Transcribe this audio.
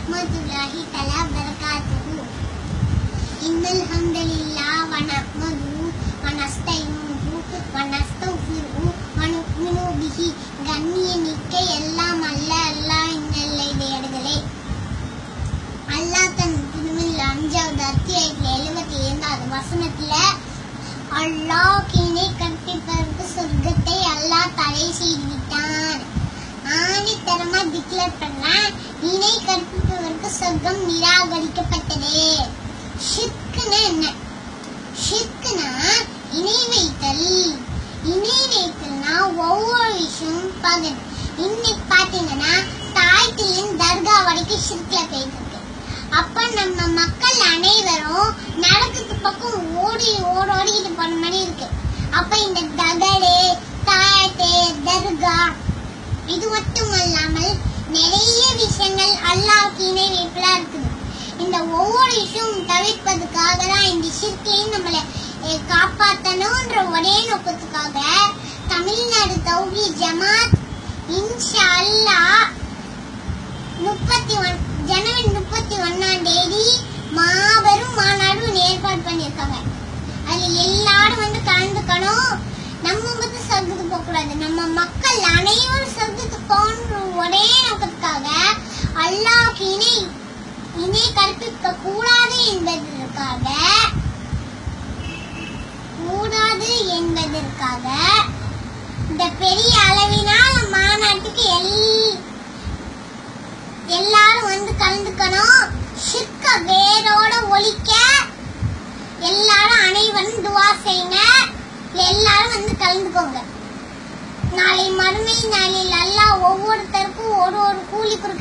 ورحمة الله تعالى وبركاته إن الحمد لله ونحمده ونستعينه ونستغفره ونؤمن به கண்ணியமிக்க எல்லாம் அல்ல அல்லாஹ் இன்னல்லை தேடுதலே அல்லாஹ் தன் திருமில் அஞ்சாவது அத்தியாயத்துல எழுபத்தி ஏழாவது வசனத்துல அல்லாஹ் இணை கற்பிப்பதற்கு சொர்க்கத்தை அல்லாஹ் தடை செய்து விட்டான் ஆணித்தரமா டிக்ளேர் பண்ணான் இணை கற்பிப்பதற்கு சொர்க்கம் நிராகரிக்கப்பட்டது ஷிர்க்குனா என்ன ஷிர்க்குனா இணை வைத்தல் இணை வைத்தல்னா ஒவ்வொரு விஷயமும் பார்க்கணும் இன்னைக்கு பாத்தீங்கன்னா தாய்த்திலின் தர்கா வரைக்கும் ஷிர்க்ல போயிட்டு இருக்கு அப்ப நம்ம மக்கள் அனைவரும் நடக்குது பக்கம் ஓடி ஓடி ஓடிக்கிட்டு போன மாதிரி இருக்கு அப்ப இந்த தகடு தாயத்து தர்கா இது மட்டும் அல்லாமல் நிறைய விஷயங்கள் அல்லாஹ்வுக்கு இணை வைப்பலா இருக்குது இந்த ஒவ்வொரு விஷயமும் தவிர்ப்பதுக்காக தான் இந்த ஷிர்கையும் நம்மளை அஹ், காப்பாத்தணும்ன்ற ஒரே நோக்கத்துக்காக தமிழ்நாடு தௌஹி ஜமாத் இன்ஷா அல்லாஹ் முப்பத்தி ஒன் ஜனவரி முப்பத்தி ஒன்னாம் தேதி மாபெரும் மாநாடு ஒண்ணு ஏற்பாடு பண்ணியிருக்காங்க அதுல எல்லாரும் வந்து கலந்துக்கணும் நம்ம மட்டும் சொர்க்கத்துக்கு போக கூடாது நம்ம மக்கள் அனைவரும் சொர்க்கத்துக்கு போகணுன்ற ஒரே நோக்கத்துக்காக அல்லாஹ் இணை இணை கற்பிக்க கூடாது என்பதற்காக கூடாது என்பதற்காக இந்த பெரிய அளவிலான மாநாட்டுக்கு எல் எல்லாரும் வந்து கலந்துக்கணும் ஷிர்க வேரோட ஒழிக்க எல்லாரும் அனைவரும் துவா செய்யுங்க எல்லாரும் வந்து கலந்துக்கோங்க நாளை மறுமை நாளில் அல்லாஹ் ஒவ்வொருத்தருக்கும் ஒரு ஒரு கூலி கொடுக்க